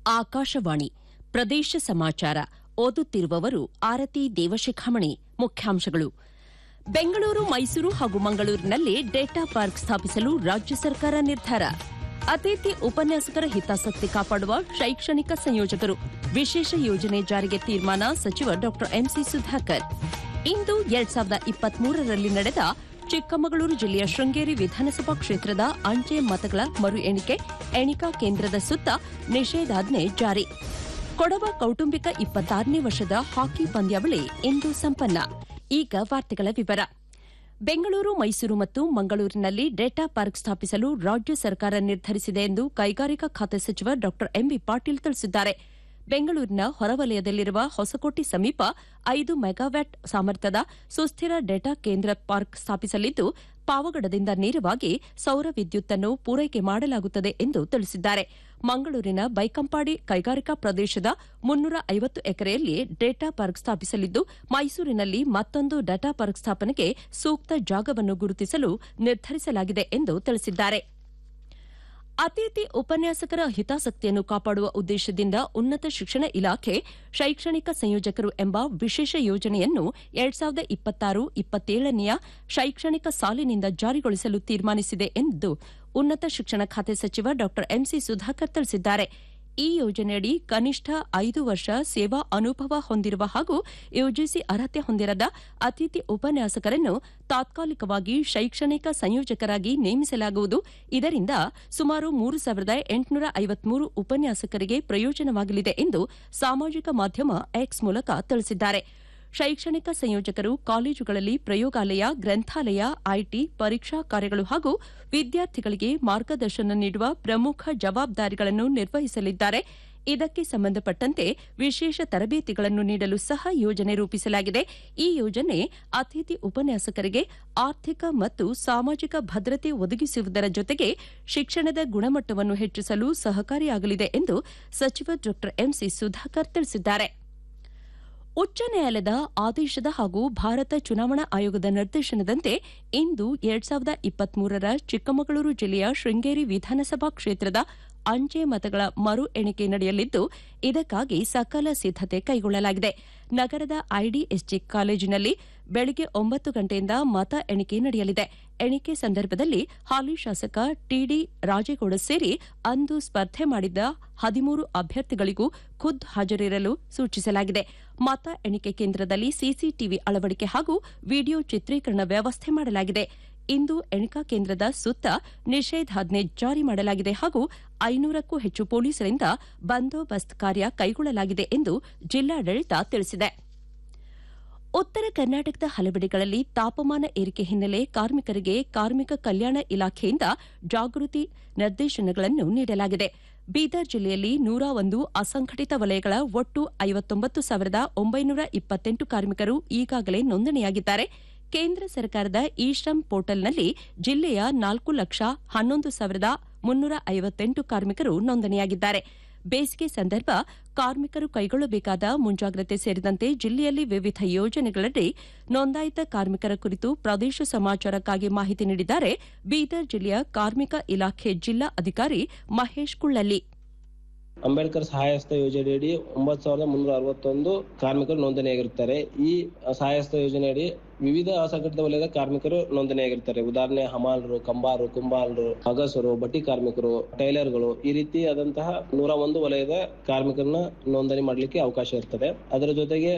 ಆಕಾಶವಾಣಿ ಪ್ರದೇಶ ಸಮಾಚಾರ ಓದುತ್ತಿರುವವರು ಆರತಿ ದೇವಶಿಖಾಮಣಿ ಮುಖ್ಯಾಂಶಗಳು ಬೆಂಗಳೂರು ಮೈಸೂರು ಹಾಗೂ ಮಂಗಳೂರಿನಲ್ಲಿ ಡೇಟಾ ಪಾರ್ಕ್ ಸ್ಥಾಪಿಸಲು ರಾಜ್ಯ ಸರ್ಕಾರ ನಿರ್ಧಾರ ಅತಿಥಿ ಉಪನ್ಯಾಸಕರ ಹಿತಾಸಕ್ತಿ ಕಾಪಾಡುವ ಶೈಕ್ಷಣಿಕ ಸಂಯೋಜಕರು ವಿಶೇಷ ಯೋಜನೆ ಜಾರಿಗೆ ತೀರ್ಮಾನ ಸಚಿವ ಡಾ ಎಂಸಿ ಸುಧಾಕರ್ ಇಂದು ಎರಡ್ ಸಾವಿರದ ಇಪ್ಪತ್ಮೂರರಲ್ಲಿ ನಡೆದ ಚಿಕ್ಕಮಗಳೂರು ಜಿಲ್ಲೆಯ ಶೃಂಗೇರಿ ವಿಧಾನಸಭಾ ಕ್ಷೇತ್ರದ ಅಂಚೆ ಮತಗಳ ಮರು ಎಣಿಕೆ ಎಣಿಕಾ ಕೇಂದ್ರದ ಸುತ್ತ ನಿಷೇಧಾಜ್ಞೆ ಜಾರಿ ಕೊಡವ ಕೌಟುಂಬಿಕ ಇಪ್ಪತ್ತಾರನೇ ವರ್ಷದ ಹಾಕಿ ಪಂದ್ಯಾವಳಿ ಇಂದು ಸಂಪನ್ನ ಈಗ ವಾರ್ತೆಗಳ ವಿವರ ಬೆಂಗಳೂರು ಮೈಸೂರು ಮತ್ತು ಮಂಗಳೂರಿನಲ್ಲಿ ಡೇಟಾ ಪಾರ್ಕ್ ಸ್ಥಾಪಿಸಲು ರಾಜ್ಯ ಸರ್ಕಾರ ನಿರ್ಧರಿಸಿದೆ ಎಂದು ಕೈಗಾರಿಕಾ ಖಾತೆ ಸಚಿವ ಡಾ ಎಂಬಿ ಪಾಟೀಲ್ ತಿಳಿಸಿದ್ದಾರೆ ಬೆಂಗಳೂರಿನ ಹೊರವಲಯದಲ್ಲಿರುವ ಹೊಸಕೋಟೆ ಸಮೀಪ ಐದು ಮೆಗಾವ್ಯಾಟ್ ಸಾಮರ್ಥ್ಯದ ಸುಸ್ಥಿರ ಡೇಟಾ ಕೇಂದ್ರ ಪಾರ್ಕ್ ಸ್ಥಾಪಿಸಲಿದ್ದು ಪಾವಗಡದಿಂದ ನೇರವಾಗಿ ಸೌರ ವಿದ್ಯುತ್ತನ್ನು ಪೂರೈಕೆ ಮಾಡಲಾಗುತ್ತದೆ ಎಂದು ತಿಳಿಸಿದ್ದಾರೆ ಮಂಗಳೂರಿನ ಬೈಕಂಪಾಡಿ ಕೈಗಾರಿಕಾ ಪ್ರದೇಶದ ಮುನ್ನೂರ ಐವತ್ತು ಎಕರೆಯಲ್ಲಿ ಡೇಟಾ ಪಾರ್ಕ್ ಸ್ಥಾಪಿಸಲಿದ್ದು ಮೈಸೂರಿನಲ್ಲಿ ಮತ್ತೊಂದು ಡೇಟಾ ಪಾರ್ಕ್ ಸ್ಥಾಪನೆಗೆ ಸೂಕ್ತ ಜಾಗವನ್ನು ಗುರುತಿಸಲು ನಿರ್ಧರಿಸಲಾಗಿದೆ ಎಂದು ತಿಳಿಸಿದ್ದಾರೆ ಅತಿಥಿ ಉಪನ್ಯಾಸಕರ ಹಿತಾಸಕ್ತಿಯನ್ನು ಕಾಪಾಡುವ ಉದ್ದೇಶದಿಂದ ಉನ್ನತ ಶಿಕ್ಷಣ ಇಲಾಖೆ ಶೈಕ್ಷಣಿಕ ಸಂಯೋಜಕರು ಎಂಬ ವಿಶೇಷ ಯೋಜನೆಯನ್ನು ಎರಡ್ ಸಾವಿರದ ಇಪ್ಪತ್ತಾರು ಇಪ್ಪತ್ತೇಳನೆಯ ಶೈಕ್ಷಣಿಕ ಸಾಲಿನಿಂದ ಜಾರಿಗೊಳಿಸಲು ತೀರ್ಮಾನಿಸಿದೆ ಎಂದು ಉನ್ನತ ಶಿಕ್ಷಣ ಖಾತೆ ಸಚಿವ ಡಾ ಎಂಸಿ ಸುಧಾಕರ್ ತಿಳಿಸಿದ್ದಾರೆ ಈ ಯೋಜನೆಯಡಿ ಕನಿಷ್ಠ ಐದು ವರ್ಷ ಸೇವಾ ಅನುಭವ ಹೊಂದಿರುವ ಹಾಗೂ ಯುಜಿಸಿ ಅರ್ಹತೆ ಹೊಂದಿರದ ಅತಿಥಿ ಉಪನ್ಯಾಸಕರನ್ನು ತಾತ್ಕಾಲಿಕವಾಗಿ ಶೈಕ್ಷಣಿಕ ಸಂಯೋಜಕರಾಗಿ ನೇಮಿಸಲಾಗುವುದು ಇದರಿಂದ ಸುಮಾರು ಮೂರು ಸಾವಿರದ ಎಂಟುನೂರ ಐವತ್ಮೂರು ಉಪನ್ಯಾಸಕರಿಗೆ ಪ್ರಯೋಜನವಾಗಲಿದೆ ಎಂದು ಸಾಮಾಜಿಕ ಮಾಧ್ಯಮ ಎಕ್ಸ್ ಮೂಲಕ ತಿಳಿಸಿದ್ದಾರೆ ಶೈಕ್ಷಣಿಕ ಸಂಯೋಜಕರು ಕಾಲೇಜುಗಳಲ್ಲಿ ಪ್ರಯೋಗಾಲಯ ಗ್ರಂಥಾಲಯ ಐಟಿ ಪರೀಕ್ಷಾ ಕಾರ್ಯಗಳು ಹಾಗೂ ವಿದ್ಯಾರ್ಥಿಗಳಿಗೆ ಮಾರ್ಗದರ್ಶನ ನೀಡುವ ಪ್ರಮುಖ ಜವಾಬ್ದಾರಿಗಳನ್ನು ನಿರ್ವಹಿಸಲಿದ್ದಾರೆ ಇದಕ್ಕೆ ಸಂಬಂಧಪಟ್ಟಂತೆ ವಿಶೇಷ ತರಬೇತಿಗಳನ್ನು ನೀಡಲು ಸಹ ಯೋಜನೆ ರೂಪಿಸಲಾಗಿದೆ ಈ ಯೋಜನೆ ಅತಿಥಿ ಉಪನ್ಯಾಸಕರಿಗೆ ಆರ್ಥಿಕ ಮತ್ತು ಸಾಮಾಜಿಕ ಭದ್ರತೆ ಒದಗಿಸುವುದರ ಜೊತೆಗೆ ಶಿಕ್ಷಣದ ಗುಣಮಟ್ಟವನ್ನು ಹೆಚ್ಚಿಸಲು ಸಹಕಾರಿಯಾಗಲಿದೆ ಎಂದು ಸಚಿವ ಡಾ ಎಂಸಿ ಸುಧಾಕರ್ ತಿಳಿಸಿದ್ದಾರೆ ಉಚ್ಚ ನ್ಯಾಯಾಲಯದ ಆದೇಶದ ಹಾಗೂ ಭಾರತ ಚುನಾವಣಾ ಆಯೋಗದ ನಿರ್ದೇಶನದಂತೆ ಇಂದು ಎರಡ್ ಸಾವಿರದ ಇಪ್ಪತ್ಮೂರರ ಚಿಕ್ಕಮಗಳೂರು ಜಿಲ್ಲೆಯ ಶೃಂಗೇರಿ ವಿಧಾನಸಭಾ ಕ್ಷೇತ್ರದ ಅಂಚೆ ಮತಗಳ ಮರು ಎಣಿಕೆ ನಡೆಯಲಿದ್ದು ಇದಕ್ಕಾಗಿ ಸಕಲ ಸಿದ್ದತೆ ಕೈಗೊಳ್ಳಲಾಗಿದೆ ನಗರದ ಐಡಿಎಸ್ಜಿ ಕಾಲೇಜಿನಲ್ಲಿ ಬೆಳಗ್ಗೆ ಒಂಬತ್ತು ಗಂಟೆಯಿಂದ ಮತ ಎಣಿಕೆ ನಡೆಯಲಿದೆ ಎಣಿಕೆ ಸಂದರ್ಭದಲ್ಲಿ ಹಾಲಿ ಶಾಸಕ ಟಿಡಿ ರಾಜೇಗೌಡ ಸೇರಿ ಅಂದು ಸ್ಪರ್ಧೆ ಮಾಡಿದ್ದ ಹದಿಮೂರು ಅಭ್ಯರ್ಥಿಗಳಿಗೂ ಖುದ್ದು ಹಾಜರಿರಲು ಸೂಚಿಸಲಾಗಿದೆ ಮತ ಎಣಿಕೆ ಕೇಂದ್ರದಲ್ಲಿ ಸಿಸಿಟಿವಿ ಅಳವಡಿಕೆ ಹಾಗೂ ವಿಡಿಯೋ ಚಿತ್ರೀಕರಣ ವ್ಯವಸ್ಥೆ ಮಾಡಲಾಗಿದೆ ಇಂದು ಎಣಿಕಾ ಕೇಂದ್ರದ ಸುತ್ತ ನಿಷೇಧಾಜ್ಞೆ ಜಾರಿ ಮಾಡಲಾಗಿದೆ ಹಾಗೂ ಐನೂರಕ್ಕೂ ಹೆಚ್ಚು ಪೊಲೀಸರಿಂದ ಬಂದೋಬಸ್ತ್ ಕಾರ್ಯ ಕೈಗೊಳ್ಳಲಾಗಿದೆ ಎಂದು ಜಿಲ್ಲಾಡಳಿತ ತಿಳಿಸಿದೆ ಉತ್ತರ ಕರ್ನಾಟಕದ ಹಲವೆಡೆಗಳಲ್ಲಿ ತಾಪಮಾನ ಏರಿಕೆ ಹಿನ್ನೆಲೆ ಕಾರ್ಮಿಕರಿಗೆ ಕಾರ್ಮಿಕ ಕಲ್ಯಾಣ ಇಲಾಖೆಯಿಂದ ಜಾಗೃತಿ ನಿರ್ದೇಶನಗಳನ್ನು ನೀಡಲಾಗಿದೆ ಬೀದರ್ ಜಿಲ್ಲೆಯಲ್ಲಿ ನೂರ ಒಂದು ಅಸಂಘಟಿತ ವಲಯಗಳ ಒಟ್ಟು ಐವತ್ತೊಂಬತ್ತು ಸಾವಿರದ ಒಂಬೈನೂರ ಇಪ್ಪತ್ತೆಂಟು ಕಾರ್ಮಿಕರು ಈಗಾಗಲೇ ನೋಂದಣಿಯಾಗಿದ್ದಾರೆ ಕೇಂದ್ರ ಸರ್ಕಾರದ ಇ ಶ್ರಮ್ ಪೋರ್ಟಲ್ನಲ್ಲಿ ಜಿಲ್ಲೆಯ ನಾಲ್ಕು ಲಕ್ಷ ಹನ್ನೊಂದು ಸಾವಿರದ ಮುನ್ನೂರ ಐವತ್ತೆಂಟು ಕಾರ್ಮಿಕರು ನೋಂದಣಿಯಾಗಿದ್ದಾರೆ ಬೇಸಿಗೆ ಸಂದರ್ಭ ಕಾರ್ಮಿಕರು ಕೈಗೊಳ್ಳಬೇಕಾದ ಮುಂಜಾಗ್ರತೆ ಸೇರಿದಂತೆ ಜಿಲ್ಲೆಯಲ್ಲಿ ವಿವಿಧ ಯೋಜನೆಗಳಡಿ ನೋಂದಾಯಿತ ಕಾರ್ಮಿಕರ ಕುರಿತು ಪ್ರದೇಶ ಸಮಾಚಾರಕ್ಕಾಗಿ ಮಾಹಿತಿ ನೀಡಿದ್ದಾರೆ ಬೀದರ್ ಜಿಲ್ಲೆಯ ಕಾರ್ಮಿಕ ಇಲಾಖೆ ಜಿಲ್ಲಾ ಅಧಿಕಾರಿ ಮಹೇಶ್ ಕುಳ್ಳಲ್ಲಿ ಅಂಬೇಡ್ಕರ್ ಸಹಾಯಸ್ತ ಯೋಜನೆಯಡಿ ಒಂಬತ್ತು ಸಾವಿರದ ಮುನ್ನೂರ ಅರವತ್ತೊಂದು ಕಾರ್ಮಿಕರು ನೋಂದಣಿಯಾಗಿರುತ್ತಾರೆ ಈ ಸಹಾಯಸ್ತ ಯೋಜನೆಯಡಿ ವಿವಿಧ ಅಸಂಘಟಿತ ವಲಯದ ಕಾರ್ಮಿಕರು ನೋಂದಣಿಯಾಗಿರ್ತಾರೆ ಉದಾಹರಣೆ ಹಮಾಲರು ಕಂಬಾರು ಕುಂಬಾಲರು ಅಗಸರು ಬಟ್ಟಿ ಕಾರ್ಮಿಕರು ಟೈಲರ್ಗಳು ಈ ರೀತಿ ಆದಂತಹ ನೂರ ಒಂದು ವಲಯದ ಕಾರ್ಮಿಕರನ್ನ ನೋಂದಣಿ ಮಾಡಲಿಕ್ಕೆ ಅವಕಾಶ ಇರ್ತದೆ ಅದರ ಜೊತೆಗೆ